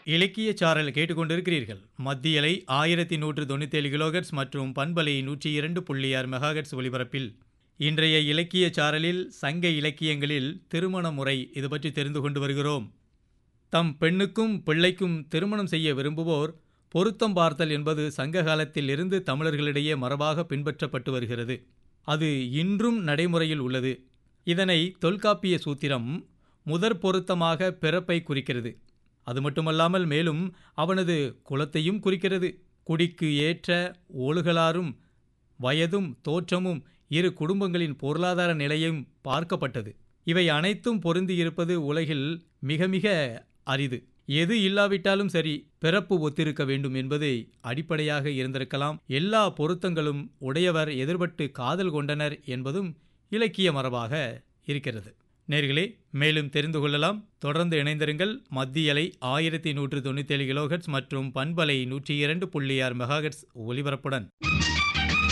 இலக்கிய சாரல் கேட்டுக்கொண்டிருக்கிறீர்கள் மத்தியலை ஆயிரத்தி நூற்று தொண்ணூத்தேழு கிலோகட்ஸ் மற்றும் பண்பலை நூற்றி இரண்டு புள்ளி ஆறு மெகாகட்ஸ் ஒலிபரப்பில் இன்றைய இலக்கிய சாரலில் சங்க இலக்கியங்களில் திருமண முறை இது பற்றி தெரிந்து கொண்டு வருகிறோம் தம் பெண்ணுக்கும் பிள்ளைக்கும் திருமணம் செய்ய விரும்புவோர் பொருத்தம் பார்த்தல் என்பது சங்க காலத்தில் இருந்து தமிழர்களிடையே மரபாக பின்பற்றப்பட்டு வருகிறது அது இன்றும் நடைமுறையில் உள்ளது இதனை தொல்காப்பிய சூத்திரம் முதற் பொருத்தமாக பிறப்பை குறிக்கிறது அது மட்டுமல்லாமல் மேலும் அவனது குலத்தையும் குறிக்கிறது குடிக்கு ஏற்ற ஒழுகலாரும் வயதும் தோற்றமும் இரு குடும்பங்களின் பொருளாதார நிலையும் பார்க்கப்பட்டது இவை அனைத்தும் பொருந்தியிருப்பது உலகில் மிக மிக அரிது எது இல்லாவிட்டாலும் சரி பிறப்பு ஒத்திருக்க வேண்டும் என்பது அடிப்படையாக இருந்திருக்கலாம் எல்லா பொருத்தங்களும் உடையவர் எதிர்பட்டு காதல் கொண்டனர் என்பதும் இலக்கிய மரபாக இருக்கிறது நேர்களே மேலும் தெரிந்து கொள்ளலாம் தொடர்ந்து இணைந்திருங்கள் மத்தியலை ஆயிரத்தி நூற்று தொண்ணூத்தேழு கிலோஹெட்ஸ் மற்றும் பண்பலை நூற்றி இரண்டு புள்ளி ஆறு மெகாஹெட்ஸ் ஒலிபரப்புடன்